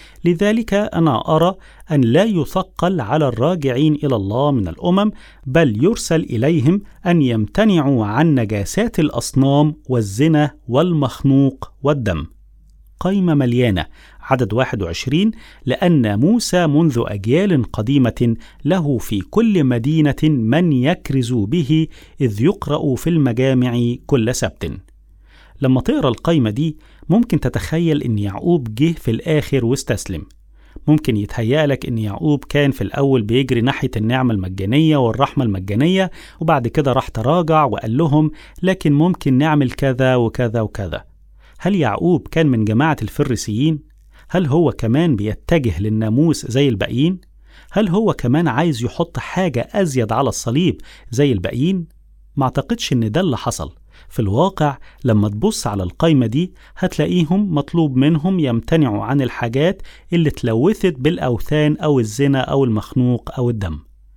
لذلك انا ارى ان لا يثقل على الراجعين الى الله من الامم بل يرسل اليهم ان يمتنعوا عن نجاسات الاصنام والزنا والمخنوق والدم قايمة مليانة عدد 21 لأن موسى منذ أجيال قديمة له في كل مدينة من يكرز به إذ يقرأ في المجامع كل سبت لما تقرا القايمة دي ممكن تتخيل إن يعقوب جه في الآخر واستسلم ممكن يتهيألك إن يعقوب كان في الأول بيجري ناحية النعمة المجانية والرحمة المجانية وبعد كده راح تراجع وقال لهم لكن ممكن نعمل كذا وكذا وكذا هل يعقوب كان من جماعة الفريسيين؟ هل هو كمان بيتجه للناموس زي الباقيين؟ هل هو كمان عايز يحط حاجة أزيد على الصليب زي الباقيين؟ ما اعتقدش إن ده اللي حصل في الواقع لما تبص على القايمة دي هتلاقيهم مطلوب منهم يمتنعوا عن الحاجات اللي تلوثت بالأوثان أو الزنا أو المخنوق أو الدم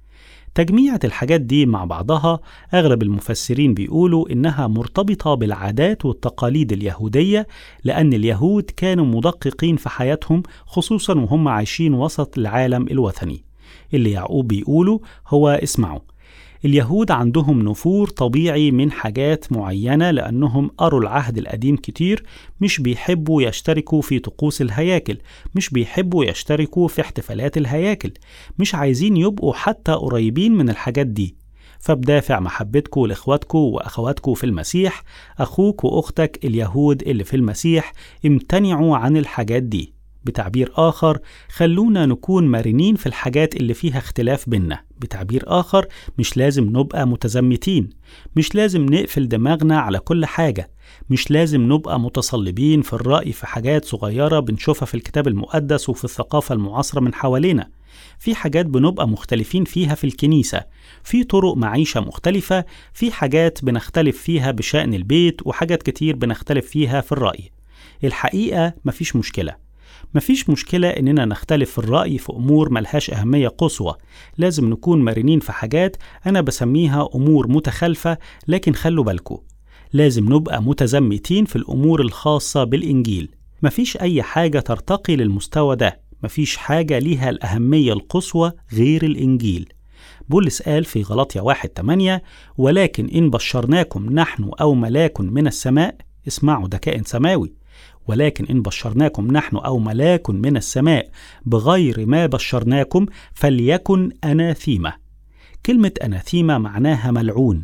تجميعة الحاجات دي مع بعضها أغلب المفسرين بيقولوا إنها مرتبطة بالعادات والتقاليد اليهودية لأن اليهود كانوا مدققين في حياتهم خصوصا وهم عايشين وسط العالم الوثني اللي يعقوب بيقوله هو اسمعوا اليهود عندهم نفور طبيعي من حاجات معينة لأنهم قروا العهد القديم كتير مش بيحبوا يشتركوا في طقوس الهياكل مش بيحبوا يشتركوا في احتفالات الهياكل مش عايزين يبقوا حتى قريبين من الحاجات دي فبدافع محبتكم لإخواتكم وأخواتكم في المسيح أخوك وأختك اليهود اللي في المسيح امتنعوا عن الحاجات دي بتعبير آخر خلونا نكون مرنين في الحاجات اللي فيها اختلاف بينا بتعبير آخر مش لازم نبقى متزمتين مش لازم نقفل دماغنا على كل حاجة مش لازم نبقى متصلبين في الرأي في حاجات صغيرة بنشوفها في الكتاب المقدس وفي الثقافة المعاصرة من حوالينا في حاجات بنبقى مختلفين فيها في الكنيسة في طرق معيشة مختلفة في حاجات بنختلف فيها بشأن البيت وحاجات كتير بنختلف فيها في الرأي الحقيقة مفيش مشكلة مفيش مشكلة إننا نختلف في الرأي في أمور ملهاش أهمية قصوى لازم نكون مرنين في حاجات أنا بسميها أمور متخالفة لكن خلوا بالكم لازم نبقى متزمتين في الأمور الخاصة بالإنجيل مفيش أي حاجة ترتقي للمستوى ده مفيش حاجة ليها الأهمية القصوى غير الإنجيل بولس قال في غلطية واحد 8 ولكن إن بشرناكم نحن أو ملاك من السماء اسمعوا ده كائن سماوي ولكن إن بشرناكم نحن أو ملاك من السماء بغير ما بشرناكم فليكن أناثيمة كلمة أناثيمة معناها ملعون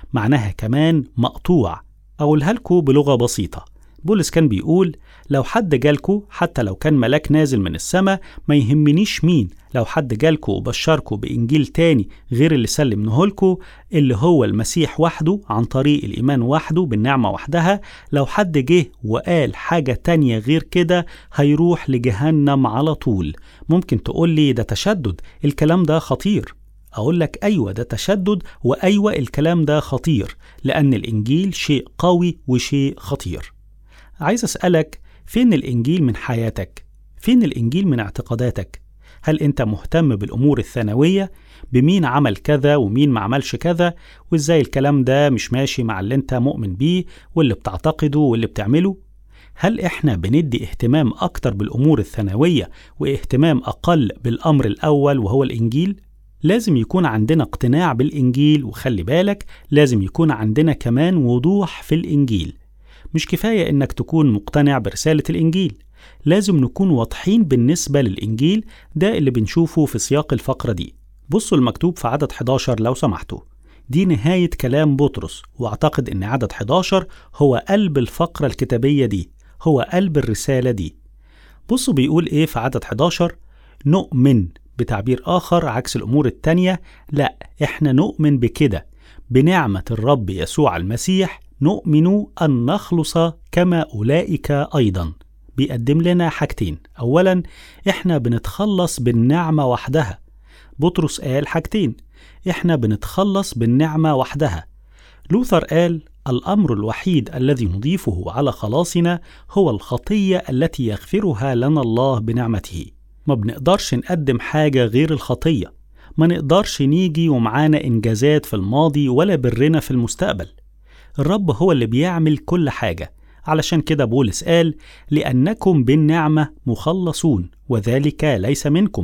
معناها كمان مقطوع أقولها لكم بلغة بسيطة بولس كان بيقول لو حد جالكوا حتى لو كان ملاك نازل من السماء ما يهمنيش مين لو حد جالكوا وبشركوا بإنجيل تاني غير اللي سلمناه لكوا اللي هو المسيح وحده عن طريق الإيمان وحده بالنعمة وحدها لو حد جه وقال حاجة تانية غير كده هيروح لجهنم على طول ممكن تقول لي ده تشدد الكلام ده خطير أقول لك أيوة ده تشدد وأيوة الكلام ده خطير لأن الإنجيل شيء قوي وشيء خطير عايز أسألك فين الإنجيل من حياتك؟ فين الإنجيل من اعتقاداتك؟ هل أنت مهتم بالأمور الثانوية؟ بمين عمل كذا ومين ما عملش كذا؟ وإزاي الكلام ده مش ماشي مع اللي أنت مؤمن بيه واللي بتعتقده واللي بتعمله؟ هل إحنا بندي اهتمام أكتر بالأمور الثانوية واهتمام أقل بالأمر الأول وهو الإنجيل؟ لازم يكون عندنا اقتناع بالإنجيل وخلي بالك لازم يكون عندنا كمان وضوح في الإنجيل مش كفاية إنك تكون مقتنع برسالة الإنجيل لازم نكون واضحين بالنسبة للإنجيل ده اللي بنشوفه في سياق الفقرة دي بصوا المكتوب في عدد 11 لو سمحتوا دي نهاية كلام بطرس واعتقد ان عدد 11 هو قلب الفقرة الكتابية دي هو قلب الرسالة دي بصوا بيقول ايه في عدد 11 نؤمن بتعبير آخر عكس الأمور التانية لا إحنا نؤمن بكده بنعمة الرب يسوع المسيح نؤمن أن نخلص كما أولئك أيضا بيقدم لنا حاجتين أولا إحنا بنتخلص بالنعمة وحدها بطرس قال حاجتين إحنا بنتخلص بالنعمة وحدها لوثر قال الأمر الوحيد الذي نضيفه على خلاصنا هو الخطية التي يغفرها لنا الله بنعمته ما بنقدرش نقدم حاجة غير الخطية ما نقدرش نيجي ومعانا إنجازات في الماضي ولا برنا في المستقبل الرب هو اللي بيعمل كل حاجة علشان كده بولس قال لأنكم بالنعمة مخلصون وذلك ليس منكم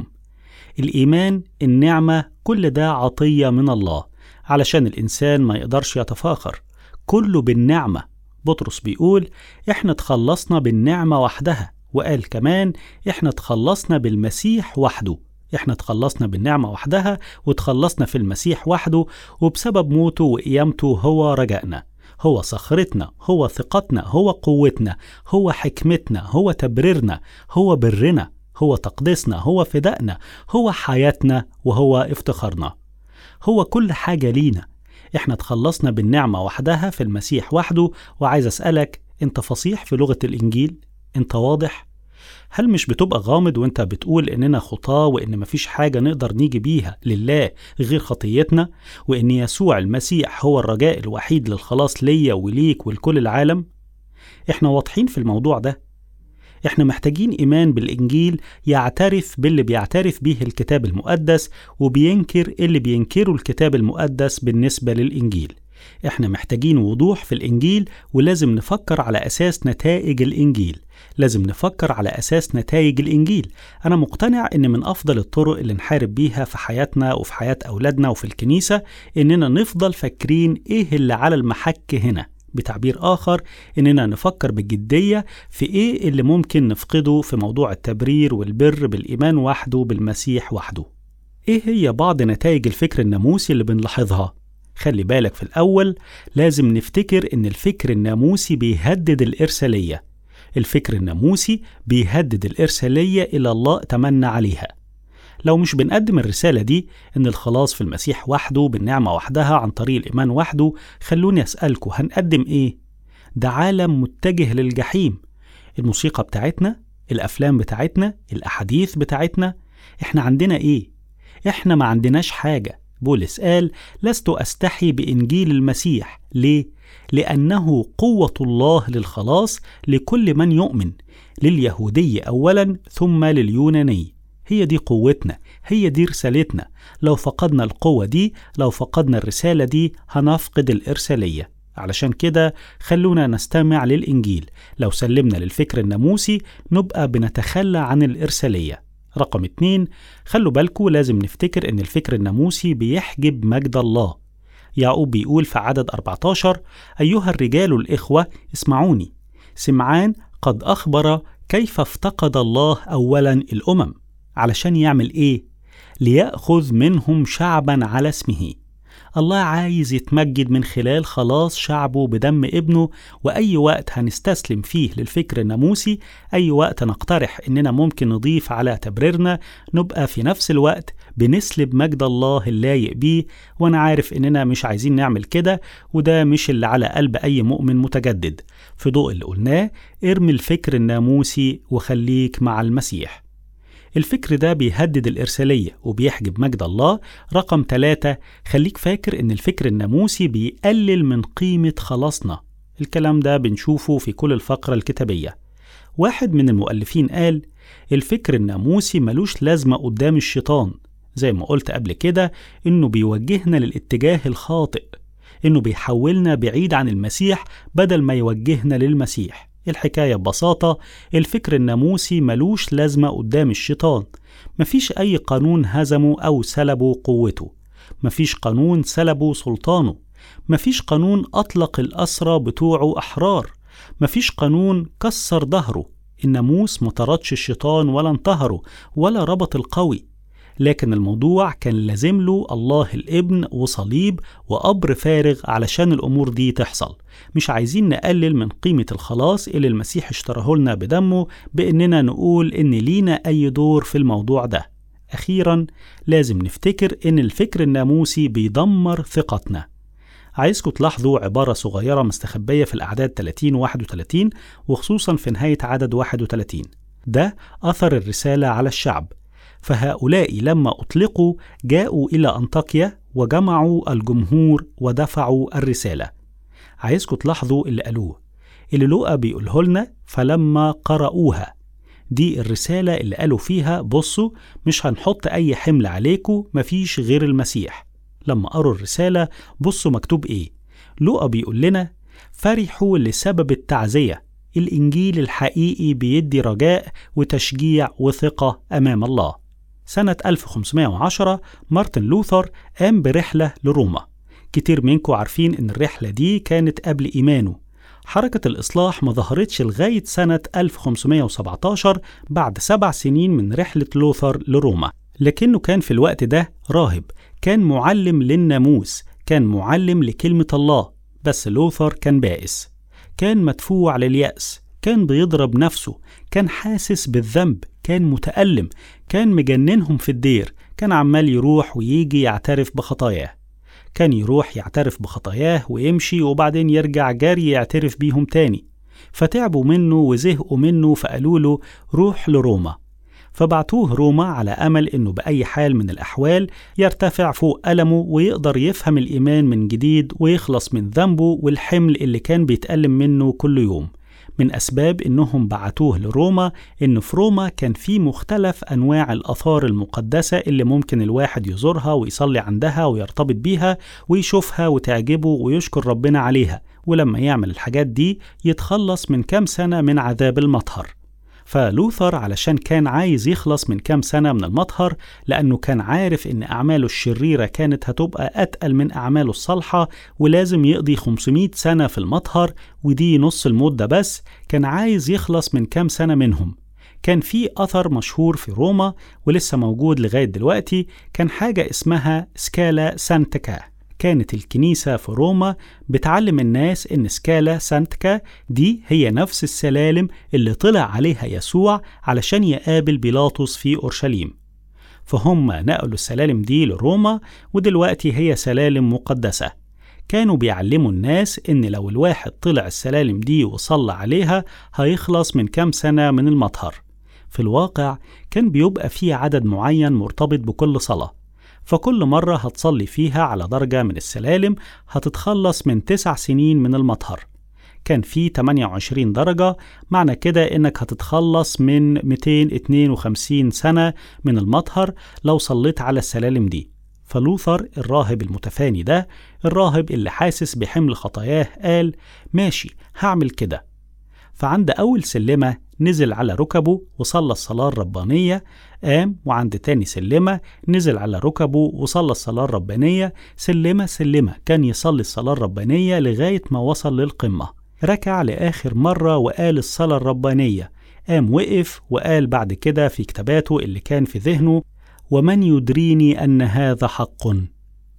الإيمان النعمة كل ده عطية من الله علشان الإنسان ما يقدرش يتفاخر كله بالنعمة بطرس بيقول إحنا تخلصنا بالنعمة وحدها وقال كمان إحنا تخلصنا بالمسيح وحده إحنا تخلصنا بالنعمة وحدها وتخلصنا في المسيح وحده وبسبب موته وقيامته هو رجائنا هو صخرتنا هو ثقتنا هو قوتنا هو حكمتنا هو تبريرنا هو برنا هو تقديسنا هو فدائنا هو حياتنا وهو افتخارنا هو كل حاجة لينا احنا تخلصنا بالنعمة وحدها في المسيح وحده وعايز أسألك انت فصيح في لغة الإنجيل؟ انت واضح؟ هل مش بتبقى غامض وانت بتقول اننا خطاة وان مفيش حاجة نقدر نيجي بيها لله غير خطيتنا وان يسوع المسيح هو الرجاء الوحيد للخلاص ليا وليك ولكل العالم؟ احنا واضحين في الموضوع ده احنا محتاجين ايمان بالانجيل يعترف باللي بيعترف به الكتاب المقدس وبينكر اللي بينكره الكتاب المقدس بالنسبه للانجيل احنا محتاجين وضوح في الانجيل ولازم نفكر على اساس نتائج الانجيل لازم نفكر على اساس نتائج الانجيل انا مقتنع ان من افضل الطرق اللي نحارب بيها في حياتنا وفي حياه اولادنا وفي الكنيسه اننا نفضل فاكرين ايه اللي على المحك هنا بتعبير آخر إننا نفكر بجدية في إيه اللي ممكن نفقده في موضوع التبرير والبر بالإيمان وحده بالمسيح وحده. إيه هي بعض نتائج الفكر الناموسي اللي بنلاحظها؟ خلي بالك في الأول لازم نفتكر إن الفكر الناموسي بيهدد الإرسالية. الفكر الناموسي بيهدد الإرسالية إلى الله تمنى عليها. لو مش بنقدم الرسالة دي إن الخلاص في المسيح وحده بالنعمة وحدها عن طريق الإيمان وحده خلوني أسألكوا هنقدم إيه؟ ده عالم متجه للجحيم الموسيقى بتاعتنا الأفلام بتاعتنا الأحاديث بتاعتنا إحنا عندنا إيه؟ إحنا ما عندناش حاجة بولس قال لست أستحي بإنجيل المسيح ليه؟ لأنه قوة الله للخلاص لكل من يؤمن لليهودي أولا ثم لليوناني هي دي قوتنا هي دي رسالتنا لو فقدنا القوة دي لو فقدنا الرسالة دي هنفقد الإرسالية علشان كده خلونا نستمع للإنجيل لو سلمنا للفكر الناموسي نبقى بنتخلى عن الإرسالية رقم اتنين خلوا بالكوا لازم نفتكر إن الفكر الناموسي بيحجب مجد الله يعقوب بيقول في عدد 14 أيها الرجال الإخوة اسمعوني سمعان قد أخبر كيف افتقد الله أولا الأمم علشان يعمل إيه؟ ليأخذ منهم شعبا على اسمه الله عايز يتمجد من خلال خلاص شعبه بدم ابنه وأي وقت هنستسلم فيه للفكر الناموسي أي وقت نقترح إننا ممكن نضيف على تبريرنا نبقى في نفس الوقت بنسلب مجد الله اللايق بيه وأنا عارف إننا مش عايزين نعمل كده وده مش اللي على قلب أي مؤمن متجدد في ضوء اللي قلناه ارمي الفكر الناموسي وخليك مع المسيح الفكر ده بيهدد الإرسالية وبيحجب مجد الله رقم ثلاثة خليك فاكر إن الفكر الناموسي بيقلل من قيمة خلاصنا الكلام ده بنشوفه في كل الفقرة الكتابية واحد من المؤلفين قال الفكر الناموسي ملوش لازمة قدام الشيطان زي ما قلت قبل كده إنه بيوجهنا للاتجاه الخاطئ إنه بيحولنا بعيد عن المسيح بدل ما يوجهنا للمسيح الحكاية ببساطة الفكر الناموسي ملوش لازمة قدام الشيطان مفيش أي قانون هزمه أو سلبه قوته مفيش قانون سلبه سلطانه مفيش قانون أطلق الأسرى بتوعه أحرار مفيش قانون كسر ظهره الناموس مطردش الشيطان ولا انتهره ولا ربط القوي لكن الموضوع كان لازم له الله الابن وصليب وقبر فارغ علشان الأمور دي تحصل مش عايزين نقلل من قيمة الخلاص اللي المسيح اشتراه لنا بدمه بإننا نقول إن لينا أي دور في الموضوع ده أخيرا لازم نفتكر إن الفكر الناموسي بيدمر ثقتنا عايزكم تلاحظوا عبارة صغيرة مستخبية في الأعداد 30 و 31 وخصوصا في نهاية عدد 31 ده أثر الرسالة على الشعب فهؤلاء لما أطلقوا جاءوا إلى أنطاكيا وجمعوا الجمهور ودفعوا الرسالة عايزكم تلاحظوا اللي قالوه اللي لوقا بيقوله لنا فلما قرأوها دي الرسالة اللي قالوا فيها بصوا مش هنحط أي حمل عليكم مفيش غير المسيح لما قروا الرسالة بصوا مكتوب إيه لوقا بيقول لنا فرحوا لسبب التعزية الإنجيل الحقيقي بيدي رجاء وتشجيع وثقة أمام الله سنة 1510 مارتن لوثر قام برحلة لروما كتير منكم عارفين إن الرحلة دي كانت قبل إيمانه حركة الإصلاح ما ظهرتش لغاية سنة 1517 بعد سبع سنين من رحلة لوثر لروما لكنه كان في الوقت ده راهب كان معلم للناموس كان معلم لكلمة الله بس لوثر كان بائس كان مدفوع لليأس كان بيضرب نفسه كان حاسس بالذنب كان متألم كان مجننهم في الدير كان عمال يروح ويجي يعترف بخطاياه كان يروح يعترف بخطاياه ويمشي وبعدين يرجع جاري يعترف بيهم تاني فتعبوا منه وزهقوا منه فقالوا له روح لروما فبعتوه روما على أمل إنه بأي حال من الأحوال يرتفع فوق ألمه ويقدر يفهم الإيمان من جديد ويخلص من ذنبه والحمل اللي كان بيتألم منه كل يوم من أسباب إنهم بعتوه لروما إن في روما كان في مختلف أنواع الآثار المقدسة اللي ممكن الواحد يزورها ويصلي عندها ويرتبط بيها ويشوفها وتعجبه ويشكر ربنا عليها ولما يعمل الحاجات دي يتخلص من كام سنة من عذاب المطهر فلوثر علشان كان عايز يخلص من كام سنة من المطهر لأنه كان عارف إن أعماله الشريرة كانت هتبقى أتقل من أعماله الصالحة ولازم يقضي 500 سنة في المطهر ودي نص المدة بس كان عايز يخلص من كام سنة منهم كان في أثر مشهور في روما ولسه موجود لغاية دلوقتي كان حاجة اسمها سكالا سانتكا كانت الكنيسة في روما بتعلم الناس إن سكالا سانتكا دي هي نفس السلالم اللي طلع عليها يسوع علشان يقابل بيلاطس في أورشليم فهم نقلوا السلالم دي لروما ودلوقتي هي سلالم مقدسة كانوا بيعلموا الناس إن لو الواحد طلع السلالم دي وصلى عليها هيخلص من كام سنة من المطهر في الواقع كان بيبقى فيه عدد معين مرتبط بكل صلاة فكل مرة هتصلي فيها على درجة من السلالم هتتخلص من تسع سنين من المطهر كان في 28 درجة معنى كده إنك هتتخلص من 252 سنة من المطهر لو صليت على السلالم دي فلوثر الراهب المتفاني ده الراهب اللي حاسس بحمل خطاياه قال ماشي هعمل كده فعند أول سلمة نزل على ركبه وصلى الصلاة الربانية قام وعند تاني سلمة نزل على ركبه وصلى الصلاة الربانية سلمة سلمة كان يصلي الصلاة الربانية لغاية ما وصل للقمة ركع لآخر مرة وقال الصلاة الربانية قام وقف وقال بعد كده في كتاباته اللي كان في ذهنه ومن يدريني أن هذا حق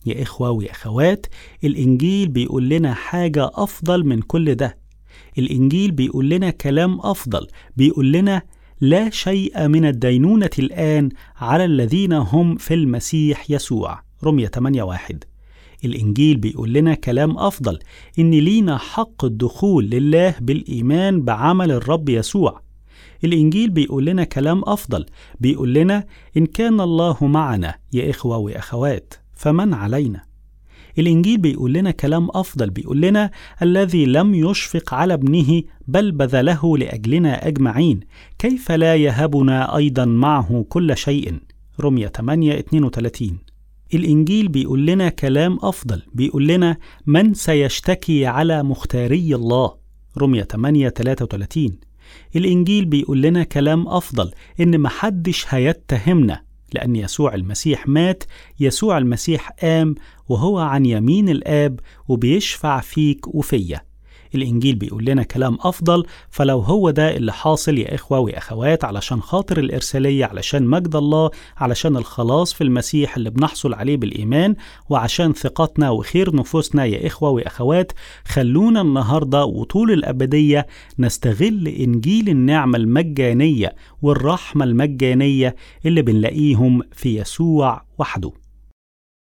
يا إخوة ويا أخوات الإنجيل بيقول لنا حاجة أفضل من كل ده الإنجيل بيقول لنا كلام أفضل بيقول لنا لا شيء من الدينونة الآن على الذين هم في المسيح يسوع رمية 8 واحد الإنجيل بيقول لنا كلام أفضل إن لينا حق الدخول لله بالإيمان بعمل الرب يسوع الإنجيل بيقول لنا كلام أفضل بيقول لنا إن كان الله معنا يا إخوة وأخوات فمن علينا الإنجيل بيقول لنا كلام أفضل بيقول لنا الذي لم يشفق على ابنه بل بذله لأجلنا أجمعين كيف لا يهبنا أيضا معه كل شيء رمية 8 32 الإنجيل بيقول لنا كلام أفضل بيقول لنا من سيشتكي على مختاري الله رمية 8 33 الإنجيل بيقول لنا كلام أفضل إن محدش هيتهمنا لأن يسوع المسيح مات يسوع المسيح قام وهو عن يمين الآب وبيشفع فيك وفيا الإنجيل بيقول لنا كلام أفضل فلو هو ده اللي حاصل يا إخوة وأخوات علشان خاطر الإرسالية علشان مجد الله علشان الخلاص في المسيح اللي بنحصل عليه بالإيمان وعشان ثقتنا وخير نفوسنا يا إخوة وأخوات خلونا النهاردة وطول الأبدية نستغل إنجيل النعمة المجانية والرحمة المجانية اللي بنلاقيهم في يسوع وحده